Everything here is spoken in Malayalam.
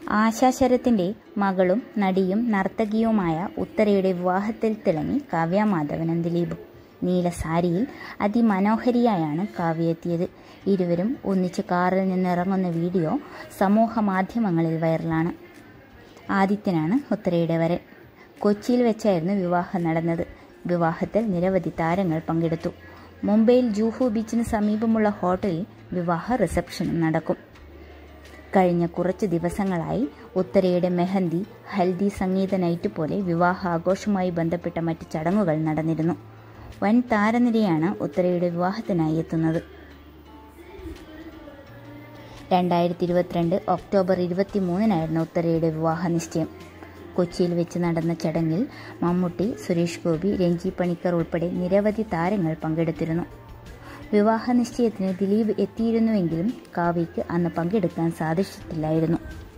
ആശാശരത്തിന്റെ മകളും നടിയും നർത്തകിയുമായ ഉത്തരയുടെ വിവാഹത്തിൽ തിളങ്ങി കാവ്യ മാധവനും ദിലീപും നീല സാരിയിൽ അതിമനോഹരിയായാണ് കാവ്യ എത്തിയത് ഇരുവരും ഒന്നിച്ച് കാറിൽ നിന്നിറങ്ങുന്ന വീഡിയോ സമൂഹ മാധ്യമങ്ങളിൽ വൈറലാണ് ആദിത്യനാണ് ഉത്തരയുടെ വരൻ കൊച്ചിയിൽ വെച്ചായിരുന്നു വിവാഹം നടന്നത് വിവാഹത്തിൽ നിരവധി താരങ്ങൾ പങ്കെടുത്തു മുംബൈയിൽ ജൂഹു ബീച്ചിന് സമീപമുള്ള ഹോട്ടലിൽ വിവാഹ റിസപ്ഷനും നടക്കും കഴിഞ്ഞ കുറച്ച് ദിവസങ്ങളായി ഉത്തരയുടെ മെഹന്തി ഹൽദി സംഗീത നൈറ്റ് പോലെ വിവാഹ ആഘോഷവുമായി ബന്ധപ്പെട്ട മറ്റ് ചടങ്ങുകൾ നടന്നിരുന്നു വൻ താരനിരയാണ് ഉത്തരയുടെ വിവാഹത്തിനായി എത്തുന്നത് രണ്ടായിരത്തി ഇരുപത്തിരണ്ട് ഒക്ടോബർ ഇരുപത്തി മൂന്നിനായിരുന്നു ഉത്തരയുടെ വിവാഹ നിശ്ചയം കൊച്ചിയിൽ വെച്ച് നടന്ന ചടങ്ങിൽ മമ്മൂട്ടി സുരേഷ് ഗോപി രഞ്ജി പണിക്കർ ഉൾപ്പെടെ നിരവധി താരങ്ങൾ പങ്കെടുത്തിരുന്നു വിവാഹ നിശ്ചയത്തിന് ദിലീപ് എത്തിയിരുന്നുവെങ്കിലും കാവ്യയ്ക്ക് അന്ന് പങ്കെടുക്കാൻ സാധിച്ചിട്ടില്ലായിരുന്നു